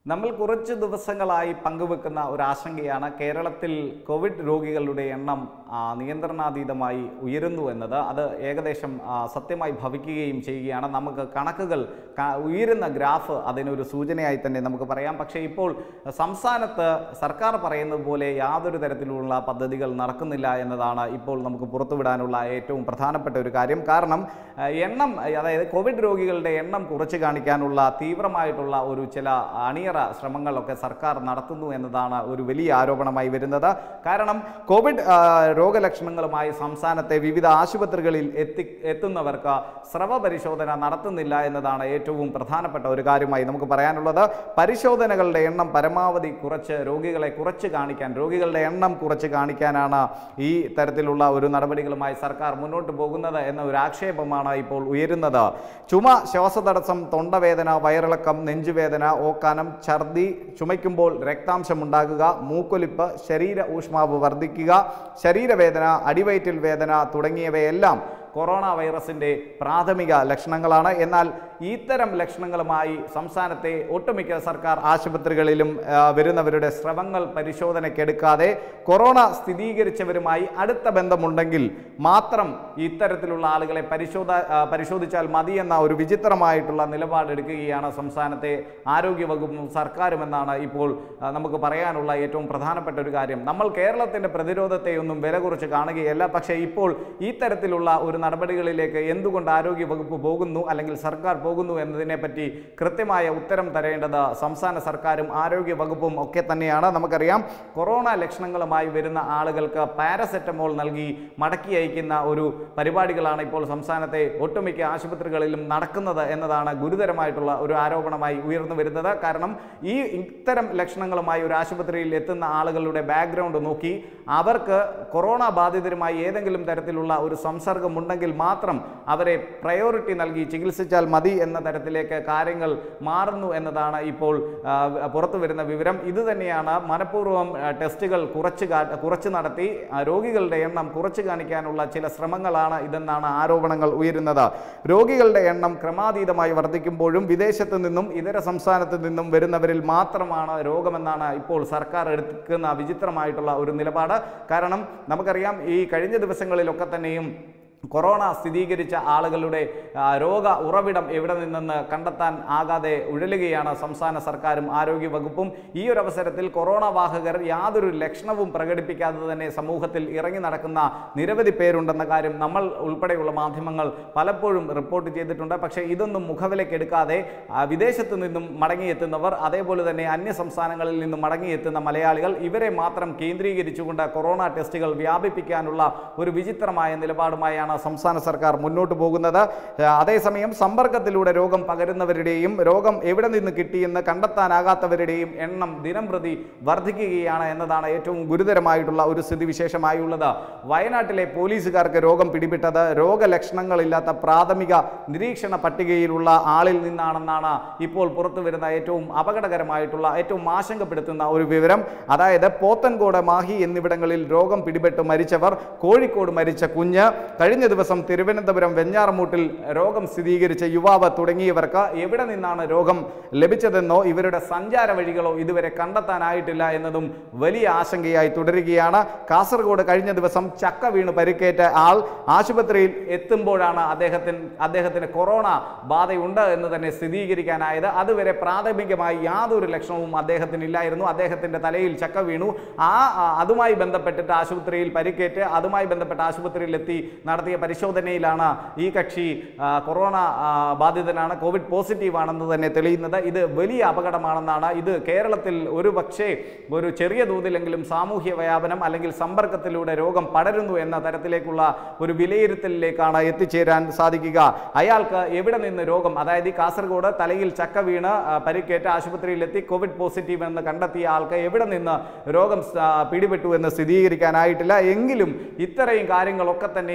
നമ്മൾ കുറച്ച് ദിവസങ്ങളായി പങ്കുവെക്കുന്ന ഒരു ആശങ്കയാണ് കേരളത്തിൽ കോവിഡ് രോഗികളുടെ എണ്ണം ആ, നിയന്ത്രണാതീതമായി ഉയരുന്നു എന്നത് അത് ഏകദേശം ആ, സത്യമായി ഭവിക്കുകയും ചെയ്യുകയാണ് നമുക്ക് കണക്കുകൾ ക- ഉയരുന്ന ഗ്രാഫ് അതിനൊരു സൂചനയായി തന്നെ നമുക്ക് പറയാം പക്ഷേ ഇപ്പോൾ സംസ്ഥാനത്ത് സർക്കാർ പറയുന്നത് പോലെ യാതൊരു തരത്തിലുള്ള പദ്ധതികൾ നടക്കുന്നില്ല എന്നതാണ് ഇപ്പോൾ നമുക്ക് പുറത്തുവിടാനുള്ള ഏറ്റവും പ്രധാനപ്പെട്ട ഒരു കാര്യം കാരണം ആ, എണ്ണം അതായത് കോവിഡ് രോഗികളുടെ എണ്ണം കുറച്ച് കാണിക്കാനുള്ള തീവ്രമായിട്ടുള്ള ഒരു ചില അണിയറ ശ്രമങ്ങളൊക്കെ സർക്കാർ നടത്തുന്നു എന്നതാണ് ഒരു വലിയ ആരോപണമായി വരുന്നത് കാരണം കോവിഡ് ആ, രോഗലക്ഷണങ്ങളുമായി സംസ്ഥാനത്തെ വിവിധ ആശുപത്രികളിൽ എത്തി എത്തുന്നവർക്ക് സ്രവ പരിശോധന നടത്തുന്നില്ല എന്നതാണ് ഏറ്റവും പ്രധാനപ്പെട്ട ഒരു കാര്യമായി നമുക്ക് പറയാനുള്ളത് പരിശോധനകളുടെ എണ്ണം പരമാവധി കുറച്ച് രോഗികളെ കുറച്ച് കാണിക്കാൻ രോഗികളുടെ എണ്ണം കുറച്ച് കാണിക്കാനാണ് ഈ തരത്തിലുള്ള ഒരു നടപടികളുമായി സർക്കാർ മുന്നോട്ട് പോകുന്നത് എന്ന ഒരു ആക്ഷേപമാണ് ഇപ്പോൾ ഉയരുന്നത് ചുമ ശ്വാസതടസ്സം തൊണ്ടവേദന വയറിളക്കം നെഞ്ചുവേദന ഓക്കാനം ഛർദി ചുമയ്ക്കുമ്പോൾ രക്താംശം ഉണ്ടാകുക മൂക്കൊലിപ്പ് ശരീര ഊഷ്മാവ് വർദ്ധിക്കുക ശരീരവേദന അടിവയറ്റിൽ വേദന തുടങ്ങിയവയെല്ലാം കൊറോണ വൈറസിൻ്റെ പ്രാഥമിക ലക്ഷണങ്ങളാണ് എന്നാൽ ഇത്തരം ലക്ഷണങ്ങളുമായി സംസ്ഥാനത്തെ ഒട്ടുമിക്ക സർക്കാർ ആശുപത്രികളിലും ആ, വരുന്നവരുടെ സ്രവങ്ങൾ പരിശോധനയ്ക്കെടുക്കാതെ കൊറോണ സ്ഥിരീകരിച്ചവരുമായി അടുത്ത ബന്ധമുണ്ടെങ്കിൽ മാത്രം ഇത്തരത്തിലുള്ള ആളുകളെ പരിശോധ ആ, പരിശോധിച്ചാൽ മതി എന്ന ഒരു വിചിത്രമായിട്ടുള്ള നിലപാടെടുക്കുകയാണ് സംസ്ഥാനത്തെ ആരോഗ്യവകുപ്പും സർക്കാരുമെന്നാണ് ഇപ്പോൾ ആ, നമുക്ക് പറയാനുള്ള ഏറ്റവും പ്രധാനപ്പെട്ട ഒരു കാര്യം നമ്മൾ കേരളത്തിൻ്റെ പ്രതിരോധത്തെ ഒന്നും വില കുറച്ച് കാണുകയല്ല പക്ഷേ ഇപ്പോൾ ഈ തരത്തിലുള്ള ഒരു നടപടികളിലേക്ക് എന്തുകൊണ്ട് ആരോഗ്യ വകുപ്പ് പോകുന്നു അല്ലെങ്കിൽ സർക്കാർ പോകുന്നു എന്നതിനെ പറ്റി കൃത്യമായ ഉത്തരം തരേണ്ടത് സംസ്ഥാന സർക്കാരും ആരോഗ്യ വകുപ്പും ഒക്കെ തന്നെയാണ് നമുക്കറിയാം കൊറോണ ലക്ഷണങ്ങളുമായി വരുന്ന ആളുകൾക്ക് പാരസെറ്റമോൾ നൽകി മടക്കി അയക്കുന്ന ഒരു പരിപാടികളാണ് ഇപ്പോൾ സംസ്ഥാനത്തെ ഒട്ടുമിക്ക ആശുപത്രികളിലും നടക്കുന്നത് എന്നതാണ് ഗുരുതരമായിട്ടുള്ള ഒരു ആരോപണമായി ഉയർന്നു വരുന്നത് കാരണം ഈ ഇത്തരം ലക്ഷണങ്ങളുമായി ഒരു ആശുപത്രിയിൽ എത്തുന്ന ആളുകളുടെ ബാക്ക്ഗ്രൗണ്ട് നോക്കി അവർക്ക് കൊറോണ ബാധിതരുമായി ഏതെങ്കിലും തരത്തിലുള്ള ഒരു സംസർഗം ഉണ്ടെങ്കിൽ മാത്രം അവരെ പ്രയോറിറ്റി നൽകി ചികിത്സിച്ചാൽ മതി എന്ന തരത്തിലേക്ക് കാര്യങ്ങൾ മാറുന്നു എന്നതാണ് ഇപ്പോൾ ആ, പുറത്തു വരുന്ന വിവരം ഇത് തന്നെയാണ് മനഃപൂർവ്വം ആ, ടെസ്റ്റുകൾ കുറച്ച് കാ- കുറച്ച് നടത്തി ആ, രോഗികളുടെ എണ്ണം കുറച്ച് കാണിക്കാനുള്ള ചില ശ്രമങ്ങളാണ് ഇതെന്നാണ് ആരോപണങ്ങൾ ഉയരുന്നത് രോഗികളുടെ എണ്ണം ക്രമാതീതമായി വർദ്ധിക്കുമ്പോഴും വിദേശത്ത് നിന്നും ഇതര സംസ്ഥാനത്ത് നിന്നും വരുന്നവരിൽ മാത്രമാണ് രോഗമെന്നാണ് ഇപ്പോൾ സർക്കാർ എടുക്കുന്ന വിചിത്രമായിട്ടുള്ള ഒരു നിലപാട് കാരണം നമുക്കറിയാം ഈ കഴിഞ്ഞ ദിവസങ്ങളിലൊക്കെ തന്നെയും കൊറോണ സ്ഥിരീകരിച്ച ആളുകളുടെ ആ, രോഗ ഉറവിടം എവിടെ നിന്നെന്ന് കണ്ടെത്താൻ ആകാതെ ഉഴലുകയാണ് സംസ്ഥാന സർക്കാരും ആരോഗ്യ വകുപ്പും ഈ ഒരു അവസരത്തിൽ കൊറോണ വാഹകർ യാതൊരു ലക്ഷണവും പ്രകടിപ്പിക്കാതെ തന്നെ സമൂഹത്തിൽ ഇറങ്ങി നടക്കുന്ന നിരവധി പേരുണ്ടെന്ന കാര്യം നമ്മൾ ഉൾപ്പെടെയുള്ള മാധ്യമങ്ങൾ പലപ്പോഴും റിപ്പോർട്ട് ചെയ്തിട്ടുണ്ട് പക്ഷേ ഇതൊന്നും മുഖവിലക്കെടുക്കാതെ ആ, വിദേശത്ത് നിന്നും മടങ്ങിയെത്തുന്നവർ അതേപോലെ തന്നെ അന്യ സംസ്ഥാനങ്ങളിൽ നിന്നും മടങ്ങിയെത്തുന്ന മലയാളികൾ ഇവരെ മാത്രം കേന്ദ്രീകരിച്ചുകൊണ്ട് കൊറോണ ടെസ്റ്റുകൾ വ്യാപിപ്പിക്കാനുള്ള ഒരു വിചിത്രമായ നിലപാടുമായാണ് സംസ്ഥാന സർക്കാർ മുന്നോട്ട് പോകുന്നത് ആ, അതേസമയം സമ്പർക്കത്തിലൂടെ രോഗം പകരുന്നവരുടെയും രോഗം എവിടെ നിന്ന് കിട്ടിയെന്ന് കണ്ടെത്താനാകാത്തവരുടെയും എണ്ണം ദിനം പ്രതി വർദ്ധിക്കുകയാണ് എന്നതാണ് ഏറ്റവും ഗുരുതരമായിട്ടുള്ള ഒരു സ്ഥിതിവിശേഷമായുള്ളത് വയനാട്ടിലെ പോലീസുകാർക്ക് രോഗം പിടിപെട്ടത് രോഗലക്ഷണങ്ങളില്ലാത്ത പ്രാഥമിക നിരീക്ഷണ പട്ടികയിലുള്ള ആളിൽ നിന്നാണെന്നാണ് ഇപ്പോൾ പുറത്തു വരുന്ന ഏറ്റവും അപകടകരമായിട്ടുള്ള ഏറ്റവും ആശങ്കപ്പെടുത്തുന്ന ഒരു വിവരം അതായത് പോത്തൻകോട് മാഹി എന്നിവിടങ്ങളിൽ രോഗം പിടിപെട്ട് മരിച്ചവർ കോഴിക്കോട് മരിച്ച കുഞ്ഞ് കഴിഞ്ഞ ദിവസം തിരുവനന്തപുരം വെഞ്ഞാറമൂട്ടിൽ രോഗം സ്ഥിരീകരിച്ച യുവാവ് തുടങ്ങിയവർക്ക് എവിടെ നിന്നാണ് രോഗം ലഭിച്ചതെന്നോ ഇവരുടെ സഞ്ചാര വഴികളോ ഇതുവരെ കണ്ടെത്താനായിട്ടില്ല എന്നതും വലിയ ആശങ്കയായി തുടരുകയാണ് കാസർഗോഡ് കഴിഞ്ഞ ദിവസം ചക്ക വീണ് പരിക്കേറ്റ ആൾ ആശുപത്രിയിൽ എത്തുമ്പോഴാണ് അദ്ദേഹത്തിന് അദ്ദേഹത്തിന് കൊറോണ ബാധയുണ്ട് എന്ന് തന്നെ സ്ഥിരീകരിക്കാനായത് അതുവരെ പ്രാഥമികമായി യാതൊരു ലക്ഷണവും അദ്ദേഹത്തിന് ഇല്ലായിരുന്നു അദ്ദേഹത്തിന്റെ തലയിൽ ചക്ക വീണു ആ ആ, അതുമായി ബന്ധപ്പെട്ടിട്ട് ആശുപത്രിയിൽ പരിക്കേറ്റ് അതുമായി ബന്ധപ്പെട്ട ആശുപത്രിയിൽ എത്തി നടത്തിയ പരിശോധനയിലാണ് ഈ കക്ഷി ആ, കൊറോണ ആ, ബാധിതനാണ് കോവിഡ് പോസിറ്റീവ് ആണെന്ന് തന്നെ തെളിയുന്നത് ഇത് വലിയ അപകടമാണെന്നാണ് ഇത് കേരളത്തിൽ ഒരു പക്ഷേ ഒരു ചെറിയ തോതിലെങ്കിലും സാമൂഹ്യ വ്യാപനം അല്ലെങ്കിൽ സമ്പർക്കത്തിലൂടെ രോഗം പടരുന്നു എന്ന തരത്തിലേക്കുള്ള ഒരു വിലയിരുത്തലിലേക്കാണ് എത്തിച്ചേരാൻ സാധിക്കുക അയാൾക്ക് എവിടെ നിന്ന് രോഗം അതായത് ഈ കാസർഗോഡ് തലയിൽ ചക്ക വീണ് ആ, പരിക്കേറ്റ് ആശുപത്രിയിൽ എത്തി കോവിഡ് പോസിറ്റീവ് എന്ന് കണ്ടെത്തിയ ആൾക്ക് എവിടെ നിന്ന് രോഗം ആ, പിടിപെട്ടു എന്ന് സ്ഥിരീകരിക്കാനായിട്ടില്ല എങ്കിലും ഇത്രയും കാര്യങ്ങളൊക്കെ തന്നെയും ഇങ്ങനെ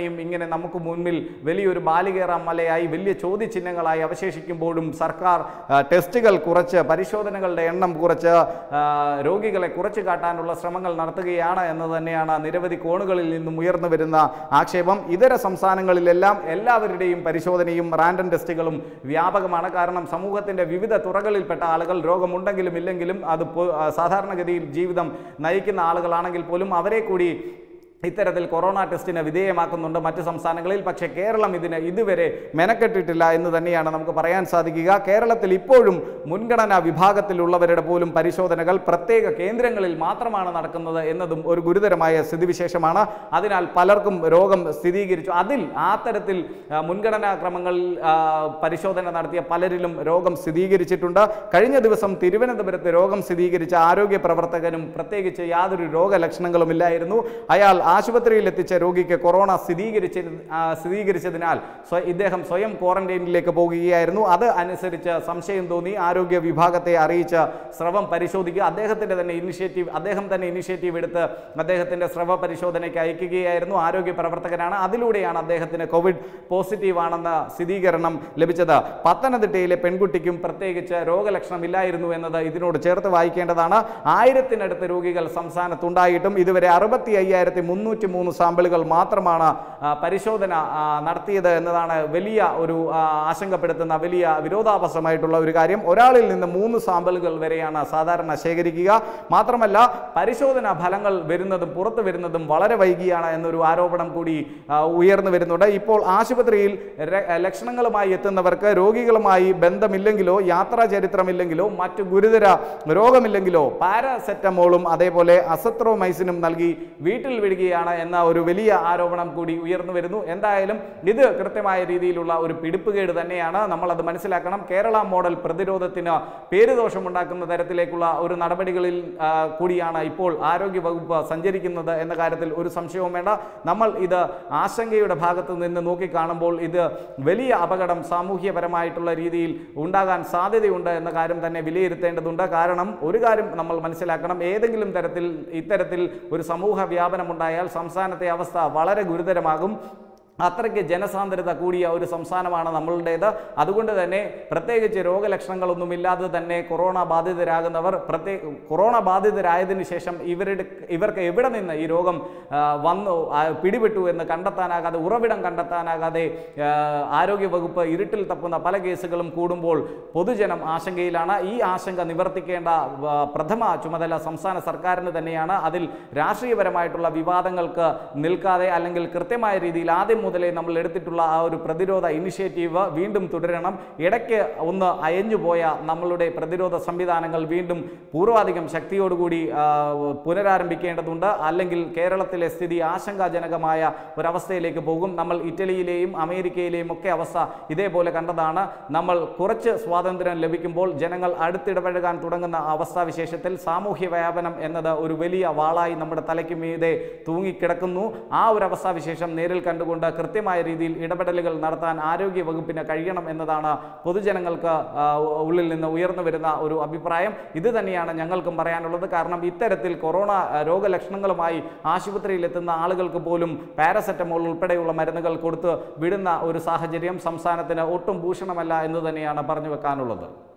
തന്നെ നമുക്ക് മുൻപിൽ വലിയൊരു ബാലികേറ മലയായി വലിയ ചോദ്യചിഹ്നങ്ങളായി അവശേഷിക്കുമ്പോഴും സർക്കാർ ആ, ടെസ്റ്റുകൾ കുറച്ച് പരിശോധനകളുടെ എണ്ണം കുറച്ച് ആ, രോഗികളെ കുറച്ച് കാട്ടാനുള്ള ശ്രമങ്ങൾ നടത്തുകയാണ് എന്ന് തന്നെയാണ് നിരവധി കോണുകളിൽ നിന്നും ഉയർന്നു വരുന്ന ആക്ഷേപം ഇതര സംസ്ഥാനങ്ങളിലെല്ലാം എല്ലാവരുടെയും പരിശോധനയും റാൻഡം ടെസ്റ്റുകളും വ്യാപകമാണ് കാരണം സമൂഹത്തിന്റെ വിവിധ തുറകളിൽപ്പെട്ട ആളുകൾ രോഗമുണ്ടെങ്കിലും ഇല്ലെങ്കിലും അത് പൊ- ആ, സാധാരണഗതിയിൽ ജീവിതം നയിക്കുന്ന ആളുകളാണെങ്കിൽ പോലും അവരെ കൂടി ഇത്തരത്തിൽ കൊറോണ ടെസ്റ്റിന് വിധേയമാക്കുന്നുണ്ട് മറ്റ് സംസ്ഥാനങ്ങളിൽ പക്ഷേ കേരളം ഇതിന് ഇതുവരെ മെനക്കെട്ടിട്ടില്ല എന്ന് തന്നെയാണ് നമുക്ക് പറയാൻ സാധിക്കുക കേരളത്തിൽ ഇപ്പോഴും മുൻഗണനാ വിഭാഗത്തിലുള്ളവരുടെ പോലും പരിശോധനകൾ പ്രത്യേക കേന്ദ്രങ്ങളിൽ മാത്രമാണ് നടക്കുന്നത് എന്നതും ഒരു ഗുരുതരമായ സ്ഥിതിവിശേഷമാണ് അതിനാൽ പലർക്കും രോഗം സ്ഥിരീകരിച്ചു അതിൽ ആ തരത്തിൽ ആ, മുൻഗണനാ ക്രമങ്ങളിൽ ആ, പരിശോധന നടത്തിയ പലരിലും രോഗം സ്ഥിരീകരിച്ചിട്ടുണ്ട് കഴിഞ്ഞ ദിവസം തിരുവനന്തപുരത്ത് രോഗം സ്ഥിരീകരിച്ച ആരോഗ്യ പ്രവർത്തകനും പ്രത്യേകിച്ച് യാതൊരു രോഗലക്ഷണങ്ങളും ഇല്ലായിരുന്നു അയാൾ ആശുപത്രിയിൽ എത്തിച്ച രോഗിക്ക് കൊറോണ സ്ഥിരീകരിച്ച ആ, സ്ഥിരീകരിച്ചതിനാൽ സ്വ- ഇദ്ദേഹം സ്വയം ക്വാറന്റൈനിലേക്ക് പോകുകയായിരുന്നു അത് അനുസരിച്ച് സംശയം തോന്നി ആരോഗ്യ വിഭാഗത്തെ അറിയിച്ച് സ്രവം പരിശോധിക്കുക അദ്ദേഹത്തിന്റെ തന്നെ ഇനിഷ്യേറ്റീവ് അദ്ദേഹം തന്നെ ഇനിഷ്യേറ്റീവ് എടുത്ത് അദ്ദേഹത്തിന്റെ സ്രവ പരിശോധനയ്ക്ക് അയക്കുകയായിരുന്നു ആരോഗ്യ പ്രവർത്തകനാണ് അതിലൂടെയാണ് അദ്ദേഹത്തിന് കോവിഡ് പോസിറ്റീവ് ആണെന്ന സ്ഥിരീകരണം ലഭിച്ചത് പത്തനംതിട്ടയിലെ പെൺകുട്ടിക്കും പ്രത്യേകിച്ച് രോഗലക്ഷണമില്ലായിരുന്നു എന്നത് ഇതിനോട് ചേർത്ത് വായിക്കേണ്ടതാണ് ആയിരത്തിനടുത്ത് രോഗികൾ സംസ്ഥാനത്തുണ്ടായിട്ടും ഇതുവരെ അറുപത്തി അയ്യായിരത്തി മുന്നൂറ്റി മൂന്ന് സാമ്പിളുകൾ മാത്രമാണ് ആ, പരിശോധന ആ, നടത്തിയത് എന്നതാണ് വലിയ ഒരു ആ, ആശങ്കപ്പെടുത്തുന്ന വലിയ വിരോധാഭാസമായിട്ടുള്ള ഒരു കാര്യം ഒരാളിൽ നിന്ന് മൂന്ന് സാമ്പിളുകൾ വരെയാണ് സാധാരണ ശേഖരിക്കുക മാത്രമല്ല പരിശോധനാ ഫലങ്ങൾ വരുന്നതും പുറത്തു വരുന്നതും വളരെ വൈകിയാണ് എന്നൊരു ആരോപണം കൂടി ആ, ഉയർന്നു വരുന്നുണ്ട് ഇപ്പോൾ ആശുപത്രിയിൽ ര- ലക്ഷണങ്ങളുമായി എത്തുന്നവർക്ക് രോഗികളുമായി ബന്ധമില്ലെങ്കിലോ യാത്രാ ചരിത്രമില്ലെങ്കിലോ മറ്റു ഗുരുതര രോഗമില്ലെങ്കിലോ പാരാസെറ്റമോളും അതേപോലെ അസത്രോമൈസിനും നൽകി വീട്ടിൽ വിടുകയാണ് എന്ന ഒരു വലിയ ആരോപണം കൂടി ഉയർന്നു വരുന്നു എന്തായാലും ഇത് കൃത്യമായ രീതിയിലുള്ള ഒരു പിടിപ്പുകേട് തന്നെയാണ് നമ്മളത് മനസ്സിലാക്കണം കേരള മോഡൽ പ്രതിരോധത്തിന് പേരുദോഷമുണ്ടാക്കുന്ന തരത്തിലേക്കുള്ള ഒരു നടപടികളിൽ ആ, കൂടിയാണ് ഇപ്പോൾ ആരോഗ്യ വകുപ്പ് സഞ്ചരിക്കുന്നത് എന്ന കാര്യത്തിൽ ഒരു സംശയവും വേണ്ട നമ്മൾ ഇത് ആശങ്കയുടെ ഭാഗത്ത് നിന്ന് നോക്കിക്കാണുമ്പോൾ ഇത് വലിയ അപകടം സാമൂഹ്യപരമായിട്ടുള്ള രീതിയിൽ ഉണ്ടാകാൻ സാധ്യതയുണ്ട് എന്ന കാര്യം തന്നെ വിലയിരുത്തേണ്ടതുണ്ട് കാരണം ഒരു കാര്യം നമ്മൾ മനസ്സിലാക്കണം ഏതെങ്കിലും തരത്തിൽ ഇത്തരത്തിൽ ഒരു സമൂഹ വ്യാപനമുണ്ടായാൽ സംസ്ഥാനത്തെ അവസ്ഥ വളരെ ഗുരുതരമാകും അത്രയ്ക്ക് ജനസാന്ദ്രത കൂടിയ ഒരു സംസ്ഥാനമാണ് നമ്മളുടേത് അതുകൊണ്ട് തന്നെ പ്രത്യേകിച്ച് രോഗലക്ഷണങ്ങളൊന്നുമില്ലാതെ തന്നെ കൊറോണ ബാധിതരാകുന്നവർ പ്രത്യേക കൊറോണ ബാധിതരായതിനു ശേഷം ഇവരുടെ ഇവർക്ക് എവിടെ നിന്ന് ഈ രോഗം ആ, വന്നു ആ, പിടിപെട്ടു എന്ന് കണ്ടെത്താനാകാതെ ഉറവിടം കണ്ടെത്താനാകാതെ ആ, ആരോഗ്യവകുപ്പ് ഇരുട്ടിൽ തപ്പുന്ന പല കേസുകളും കൂടുമ്പോൾ പൊതുജനം ആശങ്കയിലാണ് ഈ ആശങ്ക നിവർത്തിക്കേണ്ട ആ, പ്രഥമ ചുമതല സംസ്ഥാന സർക്കാരിന് തന്നെയാണ് അതിൽ രാഷ്ട്രീയപരമായിട്ടുള്ള വിവാദങ്ങൾക്ക് നിൽക്കാതെ അല്ലെങ്കിൽ കൃത്യമായ രീതിയിൽ ആദ്യം മുതലേ നമ്മൾ എടുത്തിട്ടുള്ള ആ ഒരു പ്രതിരോധ ഇനിഷ്യേറ്റീവ് വീണ്ടും തുടരണം ഇടയ്ക്ക് ഒന്ന് അയഞ്ഞുപോയ നമ്മളുടെ പ്രതിരോധ സംവിധാനങ്ങൾ വീണ്ടും പൂർവാധികം ശക്തിയോടുകൂടി ആ, പുനരാരംഭിക്കേണ്ടതുണ്ട് അല്ലെങ്കിൽ കേരളത്തിലെ സ്ഥിതി ആശങ്കാജനകമായ ഒരവസ്ഥയിലേക്ക് പോകും നമ്മൾ ഇറ്റലിയിലെയും അമേരിക്കയിലെയും ഒക്കെ അവസ്ഥ ഇതേപോലെ കണ്ടതാണ് നമ്മൾ കുറച്ച് സ്വാതന്ത്ര്യം ലഭിക്കുമ്പോൾ ജനങ്ങൾ അടുത്തിടപഴകാൻ തുടങ്ങുന്ന അവസ്ഥാവിശേഷത്തിൽ സാമൂഹ്യ വ്യാപനം എന്നത് ഒരു വലിയ വാളായി നമ്മുടെ തലയ്ക്ക് മീതെ തൂങ്ങിക്കിടക്കുന്നു ആ ഒരു അവസ്ഥാവിശേഷം നേരിൽ കണ്ടുകൊണ്ട് കൃത്യമായ രീതിയിൽ ഇടപെടലുകൾ നടത്താൻ ആരോഗ്യ വകുപ്പിന് കഴിയണം എന്നതാണ് പൊതുജനങ്ങൾക്ക് ആ, ഉള്ളിൽ നിന്ന് ഉയർന്നു വരുന്ന ഒരു അഭിപ്രായം ഇത് തന്നെയാണ് ഞങ്ങൾക്കും പറയാനുള്ളത് കാരണം ഇത്തരത്തിൽ കൊറോണ ആ, രോഗലക്ഷണങ്ങളുമായി ആശുപത്രിയിൽ എത്തുന്ന ആളുകൾക്ക് പോലും പാരസെറ്റമോൾ ഉൾപ്പെടെയുള്ള മരുന്നുകൾ കൊടുത്ത് വിടുന്ന ഒരു സാഹചര്യം സംസ്ഥാനത്തിന് ഒട്ടും ഭൂഷണമല്ല എന്ന് തന്നെയാണ് പറഞ്ഞു വെക്കാനുള്ളത്